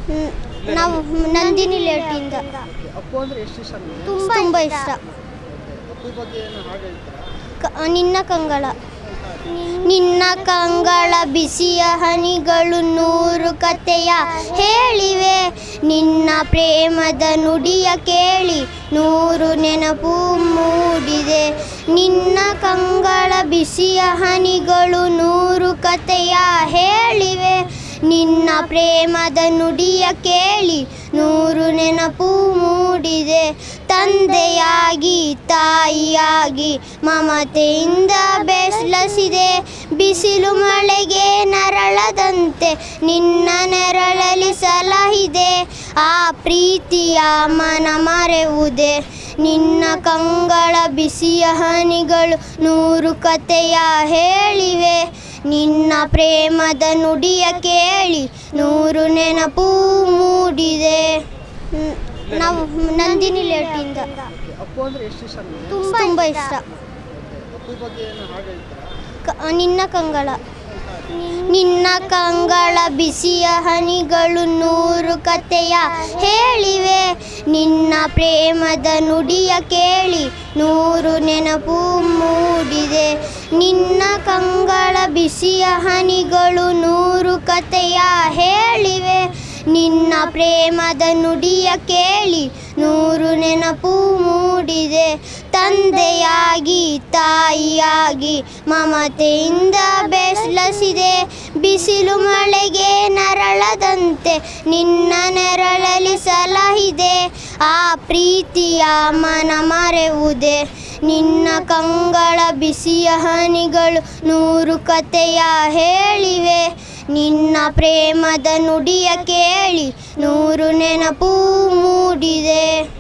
ನ್- ನಾವು ನಂದಿನಿ ಲೇಟಿಂದ ಅಪ್ಪು ಅಂದ್ರೆ ಎಷ್ಟು ಇಷ್ಟ ನಿಮಗೆ ತುಂಬ ಇಷ್ಟ ಅಪ್ಪು ಬಗ್ಗೆ ಏನು ಹಾಗೆ ಹೇಳ್ತೀರಾ ಕ- ನಿನ್ನ ಕಂಗಳ ನಿನ್ನ ಕಂಗಳ ಬಿಸಿಯ ಹನಿಗಳು ನೂರು ಕಥೆಯ ಹೇಳಿವೆ ನಿನ್ನ ಪ್ರೇಮದ ನುಡಿಯ ಕೇಳಿ ನೂರು ನೆನಪು ಮೂಡಿದೆ ನಿನ್ನ ಕಂಗಳ ಬಿಸಿಯ ಹನಿಗಳು ನೂರು ಕಥೆಯ ಹೇಳಿವೆ ನಿನ್ನ ಪ್ರೇಮದ ನುಡಿಯ ಕೇಳಿ ನೂರು ನೆನಪು ಮೂಡಿದೆ ತಂದೆಯಾಗಿ ತಾಯಿಯಾಗಿ ಮಮತೆಯಿಂದ ಬೆಸ್ಲಸಿದೆ ಬಿಸಿಲು ಮಳೆಗೆ ನರಳದಂತೆ ನಿನ್ನ ನೆರಳಲಿ ಸಲಹಿದೆ ಆ ಪ್ರೀತಿಯ ಮನ ಮರೆವುದೇ ನಿನ್ನ ಕಂಗಳ ಬಿಸಿಯ ಹನಿಗಳು ನೂರು ಕಥೆಯ ಹೇಳಿವೆ ನಿನ್ನ ಪ್ರೇಮದ ನುಡಿಯ ಕೇಳಿ ನೂರು ನೆನಪು ಮೂಡಿದೆ ನ್- ನಾವು ನಂದಿನಿ ಲೇಟಿಂದ ಅಪ್ಪು ಅಂದ್ರೆ ಎಷ್ಟು ಇಷ್ಟ ನಿಮಗೆ ತುಂಬ ಇಷ್ಟ ಅಪ್ಪು ಬಗ್ಗೆ ಏನು ಹಾಗೆ ಹೇಳ್ತೀರಾ ಕ- ನಿನ್ನ ಕಂಗಳ ನಿನ್ನ ಕಂಗಳ ಬಿಸಿಯ ಹನಿಗಳು ನೂರು ಕಥೆಯ ಹೇಳಿವೆ ನಿನ್ನ ಪ್ರೇಮದ ನುಡಿಯ ಕೇಳಿ ನೂರು ನೆನಪು ಮೂಡಿದೆ ನಿನ್ನ ಕಂಗಳ ಬಿಸಿಯ ಹನಿಗಳು ನೂರು ಕಥೆಯ ಹೇಳಿವೆ ನಿನ್ನ ಪ್ರೇಮದ ನುಡಿಯ ಕೇಳಿ ನೂರು ನೆನಪು ಮೂಡಿದೆ ತಂದೆಯಾಗಿ ತಾಯಿಯಾಗಿ ಮಮತೆಯಿಂದ ಬೆಸ್ಲಸಿದೆ ಬಿಸಿಲು ಮಳೆಗೆ ನರಳದಂತೆ ನಿನ್ನ ನೆರಳಲಿ ಸಲಹಿದೆ ಆ ಪ್ರೀತಿಯ ಮನ ಮರೆವುದೇ ನಿನ್ನ ಕಂಗಳ ಬಿಸಿಯ ಹನಿಗಳು ನೂರು ಕಥೆಯ ಹೇಳಿವೆ ನಿನ್ನ ಪ್ರೇಮದ ನುಡಿಯ ಕೇಳಿ ನೂರು ನೆನಪು ಮೂಡಿದೆ